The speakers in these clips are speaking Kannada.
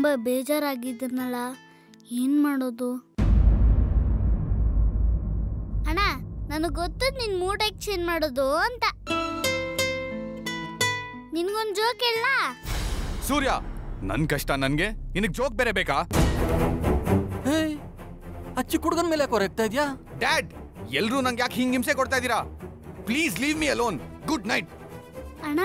ತುಂಬ ಬೇಜಾರಾಗಿದ್ದನಲ್ಲ ಏನು ಮಾಡೋದು ಅಣ್ಣ ನನಗೆ ಗೊತ್ತು ನಿನ್ನ ಮೂಡ್ ಎಕ್ಸ್ಚೇಂಜ್ ಮಾಡೋದು ಅಂತ ನಿನ್ಗೊಂದು ಜೋಕ್ ಹೇಳ ಸೂರ್ಯ ನನ್ ಕಷ್ಟ ನನ್ಗೆ ನಿನಗ್ ಜೋಕ್ ಬೇರೆ ಬೇಕಾ ಹೇಯ್ ಆ ಚಿಕ್ಕ ಹುಡುಗನ ಮೇಲೆ ಯಾಕೆ ಹೊರಗ್ತಾ ಇದ್ಯಾ ಡ್ಯಾಡ್ ಎಲ್ರೂ ನಂಗೆ ಯಾಕೆ ಹಿಂಗ್ ಹಿಂಸೆ ಕೊಡ್ತಾ ಇದ್ದೀರಾ please leave me alone good night ಅಣ್ಣ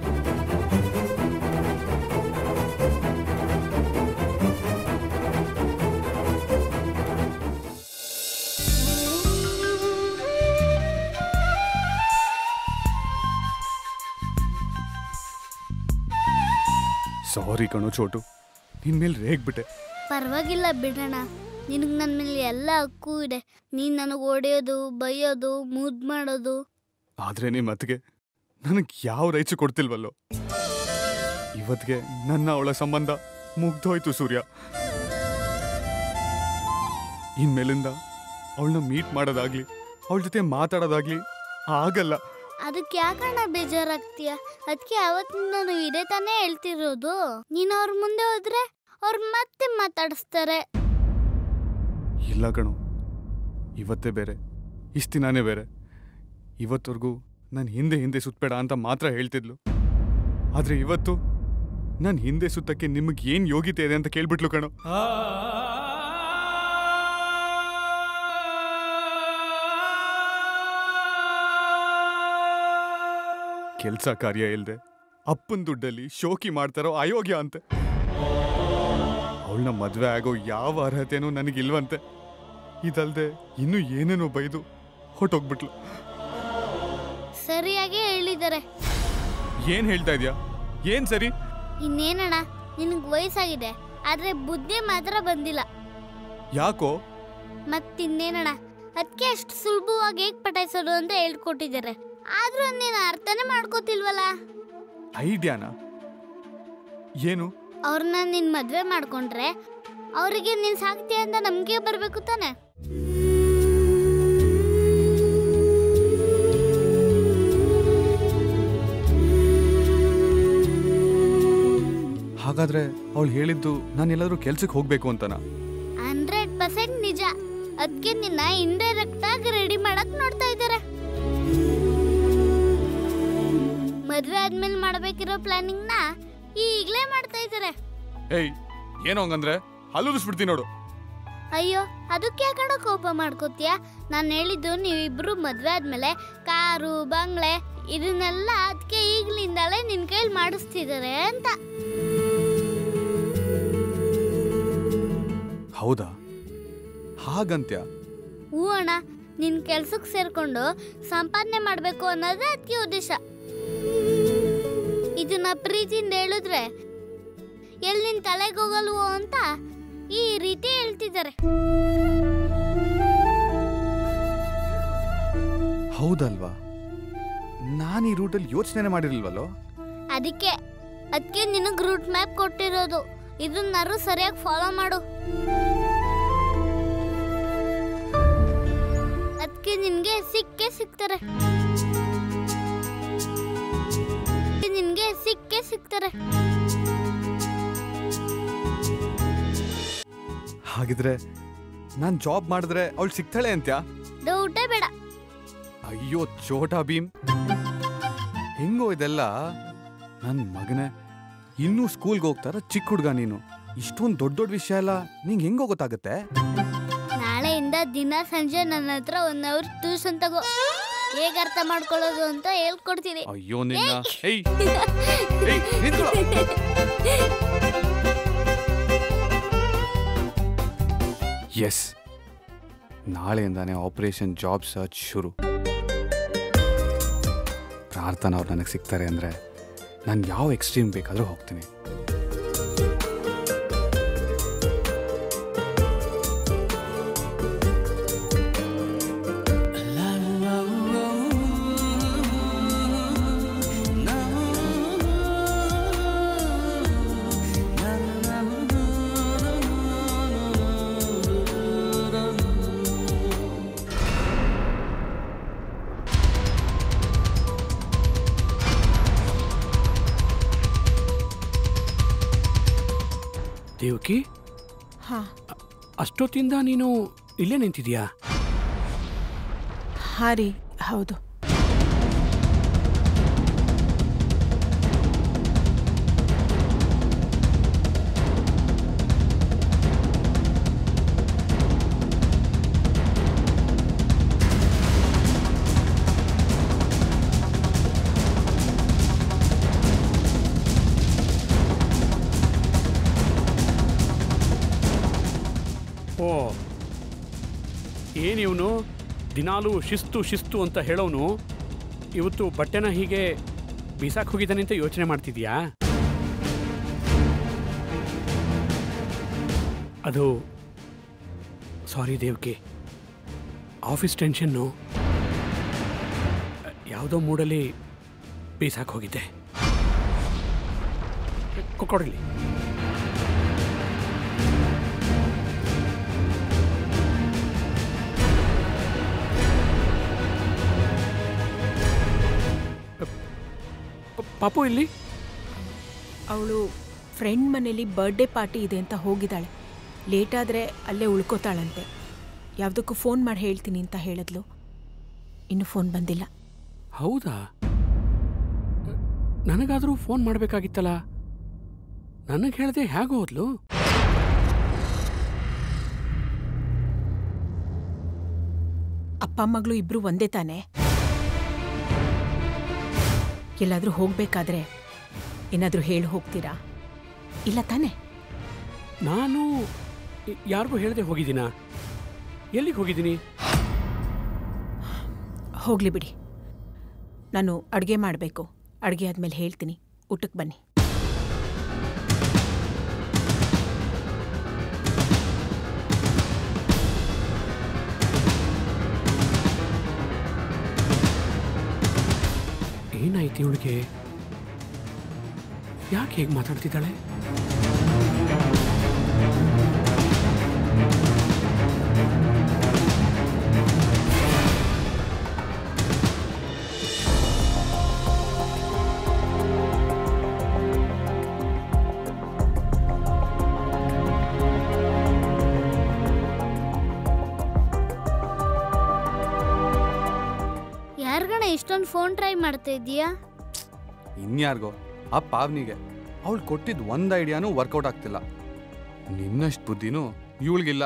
ಸಾರಿ ಕಣೋ ಚೋಟು ನಿನ್ ಮೇಲೆ ರೇಗ್ಬಿಟ್ಟೆ ಪರವಾಗಿಲ್ಲ ಬಿಡೋಣ ನಿನಗೆ ನನ್ನ ಮೇಲೆ ಎಲ್ಲ ಹಕ್ಕು ಇದೆ ನೀನು ನನಗೆ ಹೊಡೆಯೋದು ಬೈಯೋದು ಮುದ್ದು ಮಾಡೋದು ಆದ್ರೆ ನಿಮ್ಮ ಅತ್ತಿಗೆ ನನಗೆ ಯಾವ ರೈಚು ಕೊಡ್ತಿಲ್ವಲ್ಲೋ ಇವತ್ತಿಗೆ ನನ್ನ ಅವಳ ಸಂಬಂಧ ಮುಗ್ದೋಯ್ತು ಸೂರ್ಯ ಇನ್ಮೇಲಿಂದ ಅವಳನ್ನ ಮೀಟ್ ಮಾಡೋದಾಗ್ಲಿ ಅವಳ ಜೊತೆ ಮಾತಾಡೋದಾಗ್ಲಿ ಆಗಲ್ಲ ಅದಕ್ಕೆ ಯಾಕಣ್ಣ ಬೇಜಾರಾಗ್ತೀಯ ಅದಕ್ಕೆ ಅವತ್ತಿಂದ ನಾನು ಇದೇ ತಾನೇ ಹೇಳ್ತಿರೋದು ನೀನು ಅವ್ರ ಮುಂದೆ ಹೋದ್ರೆ ಅವ್ರು ಮತ್ತೆ ಮಾತಾಡಿಸ್ತಾರೆ ಇಲ್ಲ ಕಣೋ ಇವತ್ತೇ ಬೇರೆ ಇಷ್ಟು ದಿನಾನೇ ಬೇರೆ ಇವತ್ತವರೆಗೂ ನಾನು ಹಿಂದೆ ಹಿಂದೆ ಸುತ್ತಬೇಡ ಅಂತ ಮಾತ್ರ ಹೇಳ್ತಿದ್ಲು ಆದರೆ ಇವತ್ತು ನಾನು ಹಿಂದೆ ಸುತ್ತಕ್ಕೆ ನಿಮಗೆ ಏನು ಯೋಗ್ಯತೆ ಇದೆ ಅಂತ ಕೇಳ್ಬಿಟ್ಲು ಕಣೋ ಕೆಲಸ ಕಾರ್ಯ ಇಲ್ಲದೆ ಅಪ್ಪನ ದುಡ್ಡಲ್ಲಿ ಶೋಕಿ ಮಾಡ್ತಾರೋ ಅಯೋಗ್ಯ ಅಂತೆ ಅವಳನ್ನ ಮದುವೆ ಆಗೋ ಯಾವ ಅರ್ಹತೆನೂ ನನಗಿಲ್ವಂತೆ ಇದಲ್ದೆ ಇನ್ನೂ ಏನೇನೋ ಬೈದು ಹೊಟ್ಟೋಗ್ಬಿಟ್ಲು ಸರಿಯಾಗಿ ಹೇಳಿದ್ದಾರೆ ಏನ್ ಹೇಳ್ತಾ ಇದೀಯಾ ಏನ್ ಸರಿ ಇನ್ನೇನಣ್ಣ ನಿನಗೆ ವಯಸ್ಸಾಗಿದೆ ಆದರೆ ಬುದ್ಧಿ ಮಾತ್ರ ಬಂದಿಲ್ಲ ಯಾಕೋ ಮತ್ತಿನ್ನೇನಣ್ಣ ಅದಕ್ಕೆ ಅಷ್ಟು ಸುಲಭವಾಗಿ ಹೇಗೆ ಪಟಾಯಿಸೋದು ಅಂತ ಹೇಳ್ಕೊಟ್ಟಿದ್ದಾರೆ ಆದ್ರೂ ನೀನು ಅರ್ಥನೇ ಮಾಡ್ಕೋತಿಲ್ವಲ್ಲ ಐಡಿಯಾನ ಏನು ಅವ್ರನ್ನ ನೀನು ಮದುವೆ ಮಾಡ್ಕೊಂಡ್ರೆ ಅವರಿಗೆ ನೀನು ಸಾಕ್ತೀಯ ಅಂತ ನಮಗೆ ಬರಬೇಕು ತಾನೆ ಹಾಗಾದ್ರೆ ಅವಳು ಹೇಳಿದ್ದು ನಾನು ಎಲ್ಲಾದ್ರೂ ಕೆಲ್ಸಕ್ಕೆ ಹೋಗ್ಬೇಕು ಅಂತನಾ ಹಂಡ್ರೆಡ್ ಪರ್ಸೆಂಟ್ ನಿಜ ಅದಕ್ಕೆ ನಿನ್ನ ಇಂಡೈರೆಕ್ಟ್ ಆಗಿ ರೆಡಿ ಮಾಡಕ್ ನೋಡ್ತಾ ಇದ್ದಾರೆ ಮದ್ವೆ ಆದ್ಮೇಲೆ ಮಾಡಬೇಕಿರೋ ಪ್ಲಾನಿಂಗ್ ನ ಈಗಲೇ ಮಾಡ್ತಾ ಇದ್ದಾರೆ ಏಯ್ ಏನೋ ಹಂಗಂದ್ರೆ ಹಲ್ಲುರಿಸ್ಬಿಡ್ತೀನಿ ನೋಡು ಅಯ್ಯೋ ಅದಕ್ಕೆ ಯಾಕಡೆ ಕೋಪ ಮಾಡ್ಕೋತೀಯ ನಾನು ಹೇಳಿದ್ದು ನೀವಿಬ್ರು ಮದ್ವೆ ಆದ್ಮೇಲೆ ಕಾರು ಬಂಗ್ಲೆ ಇದನ್ನೆಲ್ಲ ಅದಕ್ಕೆ ಈಗ್ಲಿಂದಲೇ ನಿನ್ ಕೈಲಿ ಮಾಡಿಸ್ತಿದ್ದಾರೆ ಅಂತ ಹೌದಾ ಹಾಗಂತ್ಯ ಹೂ ಅಣ್ಣ ನಿನ್ ಕೆಲ್ಸಕ್ಕೆ ಸೇರ್ಕೊಂಡು ಸಂಪಾದನೆ ಮಾಡಬೇಕು ಅನ್ನೋದೇ ಅದಕ್ಕೆ ಉದ್ದೇಶ ಇದನ್ನ ಪ್ರೀತಿಯಿಂದ ಹೇಳಿದ್ರೆ ಎಲ್ಲಿ ನಿನ್ ತಲೆಗೆ ಹೋಗಲ್ವೋ ಅಂತ ಈ ರೀತಿ ಹೇಳ್ತಿದ್ದಾರೆ ಹೌದಲ್ವಾ ನಾನು ಈ ರೂಟಲ್ಲಿ ಯೋಚನೆ ಮಾಡಿರಲ್ವಲ್ಲೋ ಅದಕ್ಕೆ ಅದಕ್ಕೆ ನಿನಗೆ ರೂಟ್ ಮ್ಯಾಪ್ ಕೊಟ್ಟಿರೋದು ಇದನ್ನಾರು ಸರಿಯಾಗಿ ಫಾಲೋ ಮಾಡು ಅದಕ್ಕೆ ನಿನ್ಗೆ ಸಿಕ್ಕೇ ಸಿಗ್ತಾರೆ ನಿನ್ಗೆ ಸಿಕ್ಕೇ ಸಿಗ್ತಾರೆ ಹಾಗಿದ್ರೆ ನಾನು ಜಾಬ್ ಮಾಡಿದ್ರೆ ಅವಳು ಸಿಗ್ತಾಳೆ ಅಂತ್ಯಾ ಡೌಟೇ ಬೇಡ ಅಯ್ಯೋ ಚೋಟಾ ಭೀಮ್ ಹೆಂಗೋ ಇದೆಲ್ಲ ನನ್ನ ಮಗನೇ ಇನ್ನೂ ಸ್ಕೂಲ್ಗೆ ಹೋಗ್ತಾರ ಚಿಕ್ಕ ಹುಡ್ಗ ನೀನು ಇಷ್ಟೊಂದು ದೊಡ್ಡ ದೊಡ್ಡ ವಿಷಯ ಎಲ್ಲ ನಿಂಗೆ ಹೆಂಗೋ ಗೊತ್ತಾಗುತ್ತೆ ನಾಳೆಯಿಂದ ದಿನ ಸಂಜೆ ನನ್ನ ಹತ್ರ ಒನ್ ಅವರ್ ಟ್ಯೂಷನ್ ತಗೋ ಹೇಗೆ ಅರ್ಥ ಮಾಡ್ಕೊಳ್ಳೋದು ಅಂತ ಹೇಳ್ಕೊಡ್ತೀನಿ ಅಯ್ಯೋ ನಿನ್ನ ಏಯ್ ಏಯ್ ನಿಂತ್ಕೊಳ್ಳೋ. ಎಸ್ ನಾಳೆಯಿಂದಾನೆ ಆಪರೇಷನ್ ಜಾಬ್ ಸರ್ಚ್ ಶುರು ಪ್ರಾರ್ಥನಾ ಅವ್ರು ನನಗೆ ಸಿಗ್ತಾರೆ ಅಂದರೆ ನಾನು ಯಾವ ಎಕ್ಸ್ಟ್ರೀಮ್ ಬೇಕಾದರೂ ಹೋಗ್ತೀನಿ ದೇವಕಿ ಹಾ ಅಷ್ಟೊತ್ತಿಂದ ನೀನು ಇಲ್ಲೇ ನಿಂತಿದ್ಯಾ ಹಾ ರೀ ಹೌದು ಓ ಏನಿವನು ದಿನಾಲೂ ಶಿಸ್ತು ಶಿಸ್ತು ಅಂತ ಹೇಳೋನು ಇವತ್ತು ಬಟ್ಟೆನ ಹೀಗೆ ಬೀಸಾಕ್ ಹೋಗಿದ್ದಾನೆ ಅಂತ ಯೋಚನೆ ಮಾಡ್ತಿದ್ಯಾ ಅದು ಸಾರಿ ದೇವ್ಕೆ ಆಫೀಸ್ ಟೆನ್ಷನ್ನು ಯಾವುದೋ ಮೂಡಲ್ಲಿ ಬೀಸಾಕ್ ಹೋಗಿದ್ದೆ ಕೊ- ಕೊಡಲಿ ಪ- ಪಾಪು ಇಲ್ಲಿ ಅವಳು ಫ್ರೆಂಡ್ ಮನೇಲಿ ಬರ್ಡೇ ಪಾರ್ಟಿ ಇದೆ ಅಂತ ಹೋಗಿದ್ದಾಳೆ ಲೇಟ್ ಆದರೆ ಅಲ್ಲೇ ಉಳ್ಕೋತಾಳಂತೆ ಯಾವುದಕ್ಕೂ ಫೋನ್ ಮಾಡಿ ಹೇಳ್ತೀನಿ ಅಂತ ಹೇಳಿದ್ಲು ಇನ್ನು ಫೋನ್ ಬಂದಿಲ್ಲ ಹೌದಾ ನನಗಾದರೂ ಫೋನ್ ಮಾಡಬೇಕಾಗಿತ್ತಲ್ಲ ನನಗೆ ಹೇಳದೆ ಹೇಗೆ ಹೋದ್ಲು ಅಪ್ಪ ಮಗಳು ಇಬ್ರು ಒಂದೇ ತಾನೆ ಎಲ್ಲಾದರೂ ಹೋಗ್ಬೇಕಾದ್ರೆ ಏನಾದರೂ ಹೇಳಿ ಹೋಗ್ತೀರಾ ಇಲ್ಲ ತಾನೆ ನಾನು ಯ- ಯಾರಿಗೂ ಹೇಳದೆ ಹೋಗಿದ್ದೀನಾ ಎಲ್ಲಿಗೆ ಹೋಗಿದ್ದೀನಿ ಹೋಗ್ಲಿ ಬಿಡಿ ನಾನು ಅಡುಗೆ ಮಾಡಬೇಕು ಅಡುಗೆ ಆದಮೇಲೆ ಹೇಳ್ತೀನಿ ಊಟಕ್ಕೆ ಬನ್ನಿ ಏನಾಯ್ತು ಇವಳಿಗೆ ಯಾಕೆ ಹೇಗೆ ಮಾತಾಡ್ತಿದ್ದಾಳೆ ಯಾರ್ಗಣ ಇಷ್ಟೊಂದು ಫೋನ್ ಟ್ರೈ ಮಾಡ್ತಾ ಇದೀಯಾ ಇನ್ಯಾರಿಗೋ ಆ ಪಾವ್ನಿಗೆ ಅವಳು ಕೊಟ್ಟಿದ್ದು ಒಂದು ಐಡಿಯಾನು ವರ್ಕೌಟ್ ಆಗ್ತಿಲ್ಲ ನಿನ್ನಷ್ಟು ಬುದ್ಧಿನೂ ಇವಳಿಗಿಲ್ಲ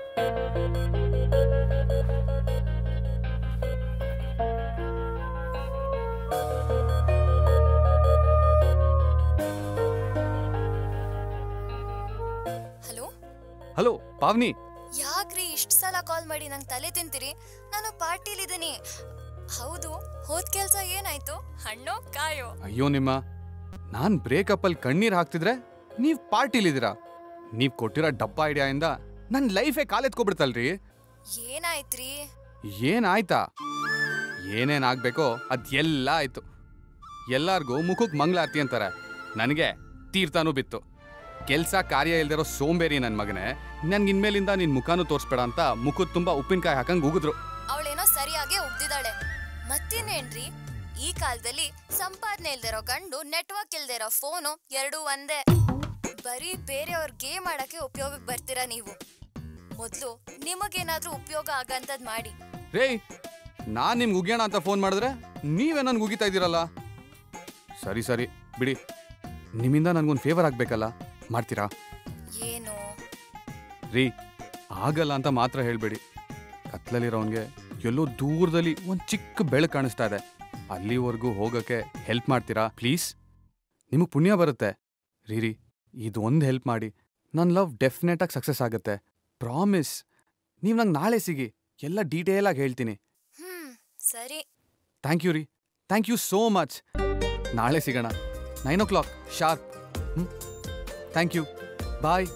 ಹಲೋ ಹಲೋ ಪಾವ್ನಿ ಯಾಕ್ರಿ ಇಷ್ಟ್ ಸಲ ಕಾಲ್ ಮಾಡಿ ನಂಗೆ ತಲೆ ತಿಂತೀರಿ ನಾನು ಪಾರ್ಟಿಲಿದ್ದೀನಿ ಹೌದು ಹೋದ್ ಕೆಲ್ಸ ಏನಾಯ್ತು ಹಣ್ಣೋ ಕಾಯೋ ಅಯ್ಯೋ ನಿಮ್ಮ ನಾನ್ ಬ್ರೇಕಪ್ ಅಲ್ಲಿ ಕಣ್ಣೀರ್ ಹಾಕ್ತಿದ್ರೆ ನೀವ್ ಪಾರ್ಟಿಲಿದ್ದೀರಾ ನೀವ್ ಕೊಟ್ಟಿರೋ ಡಬ್ಬ ಐಡಿಯಾಯಿಂದ ನನ್ ಲೈಫೇ ಕಾಲೆತ್ಕೊಬಿಡ್ತಲ್ರಿ ಏನಾಯ್ತ್ರಿ ಏನಾಯ್ತಾ ಏನೇನ್ ಆಗ್ಬೇಕೋ ಅದ್ ಎಲ್ಲ ಆಯ್ತು ಎಲ್ಲಾರ್ಗೂ ಮುಖಕ್ ಮಂಗ್ಲಾರ್ತಿ ಅಂತಾರೆ ನನಗೆ ತೀರ್ಥನೂ ಬಿತ್ತು ಕೆಲ್ಸ ಕಾರ್ಯ ಇಲ್ದಿರೋ ಸೋಂಬೇರಿ ನನ್ ಮಗನೇ ನನ್ಗೆ ಇನ್ಮೇಲಿಂದ ನಿನ್ ಮುಖನೂ ತೋರ್ಸ್ಬೇಡ ಅಂತ ಮುಖದ ತುಂಬಾ ಉಪ್ಪಿನಕಾಯಿ ಹಾಕಂಗ್ ಉಗಿದ್ರು ಅವಳೇನೋ ಸರಿಯಾಗಿ ಉಗ್ದಿದ್ದಾಳೆ ಮತ್ತಿನ್ನೇನ್ರಿ ಈ ಕಾಲದಲ್ಲಿ ಸಂಪಾದನೆ ಇಲ್ದಿರೋ ಗಂಡು ನೆಟ್ವರ್ಕ್ ಇಲ್ದಿರೋ ಫೋನು ಎರಡೂ ಒಂದೇ ಬರೀ ಬೇರೆಯವ್ರ ಗೇಮ್ ಆಡಕ್ಕೆ ಉಪಯೋಗಕ್ಕೆ ಬರ್ತೀರಾ ನೀವು ಮೊದ್ಲು ನಿಮಗೇನಾದ್ರೂ ಉಪಯೋಗ ಆಗಂತದ್ ಮಾಡಿ ರೇ ನಾನ್ ನಿಮ್ಗೆ ಉಗ್ಯೋಣ ಅಂತ ಫೋನ್ ಮಾಡಿದ್ರೆ ನೀವೇ ನನ್ಗೆ ಉಗಿತಾ ಇದ್ದೀರಲ್ಲ ಸರಿ ಸರಿ ಬಿಡಿ ನಿಮ್ಮಿಂದ ನನ್ಗೊಂದು ಫೇವರ್ ಆಗ್ಬೇಕಲ್ಲ ಮಾಡ್ತೀರಾ ಏನು ರೀ ಆಗಲ್ಲ ಅಂತ ಮಾತ್ರ ಹೇಳ್ಬೇಡಿ ಕತ್ಲಲ್ಲಿರೋನ್ಗೆ ಎಲ್ಲೋ ದೂರದಲ್ಲಿ ಒಂದು ಚಿಕ್ಕ ಬೆಳಕು ಕಾಣಿಸ್ತಾ ಇದೆ ಅಲ್ಲಿವರೆಗೂ ಹೋಗಕ್ಕೆ ಹೆಲ್ಪ್ ಮಾಡ್ತೀರಾ ಪ್ಲೀಸ್ ನಿಮಗೆ ಪುಣ್ಯ ಬರುತ್ತೆ ರೀ ರೀ ಇದು ಒಂದು ಹೆಲ್ಪ್ ಮಾಡಿ ನನ್ನ ಲವ್ ಡೆಫಿನೆಟಾಗಿ ಸಕ್ಸಸ್ ಆಗುತ್ತೆ ಪ್ರಾಮಿಸ್ ನೀವು ನಂಗೆ ನಾಳೆ ಸಿಗಿ ಎಲ್ಲ ಡೀಟೇಲಾಗಿ ಹೇಳ್ತೀನಿ ಹ್ಮ್ ಸರಿ ಥ್ಯಾಂಕ್ ಯು ರೀ ಥ್ಯಾಂಕ್ ಯು ಸೋ ಮಚ್ ನಾಳೆ ಸಿಗೋಣ ನೈನ್ ಓ ಕ್ಲಾಕ್ ಶಾರ್ಪ್ ಹ್ಞೂ ಥ್ಯಾಂಕ್ ಯು ಬಾಯ್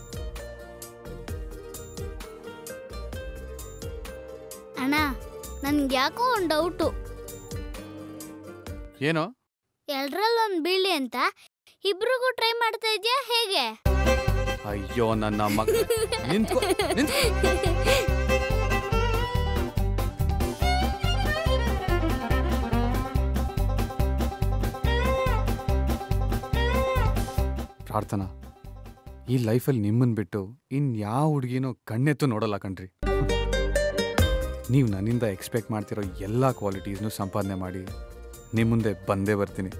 ಅಣ್ಣ ನನ್ಗೆ ಯಾಕೋ ಒಂದು ಡೌಟು ಏನೋ ಎಲ್ರಲ್ಲೊಂದು ಬೀಳಿ ಅಂತ ಇಬ್ರಿಗೂ ಟ್ರೈ ಮಾಡ್ತಾ ಇದೆಯಾ ಹೇಗೆ ಅಯ್ಯೋ ನನ್ನ ಮಗ ನಿಂತ್ಕೋ ನಿಂತ್ಕೋ ಪ್ರಾರ್ಥನಾ ಈ ಲೈಫಲ್ಲಿ ನಿಮ್ಮನ್ನು ಬಿಟ್ಟು ಇನ್ಯಾವ ಹುಡುಗಿನೋ ಕಣ್ಣೆತ್ತು ನೋಡಲ್ಲ ಕಣ್ರಿ ನೀವು ನನ್ನಿಂದ ಎಕ್ಸ್ಪೆಕ್ಟ್ ಮಾಡ್ತಿರೋ ಎಲ್ಲ ಕ್ವಾಲಿಟೀಸ್ನು ಸಂಪಾದನೆ ಮಾಡಿ ನಿಮ್ಮ ಮುಂದೆ ಬಂದೇ ಬರ್ತೀನಿ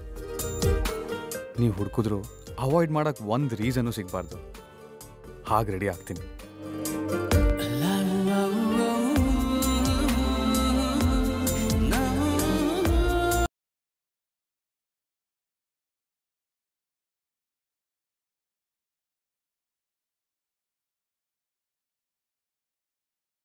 ನೀವು ಹುಡುಕಿದ್ರು ಅವಾಯ್ಡ್ ಮಾಡೋಕ್ಕೆ ಒಂದು ರೀಸನ್ನು ಸಿಗಬಾರ್ದು ಹಾಗೆ ರೆಡಿ ಆಗ್ತೀನಿ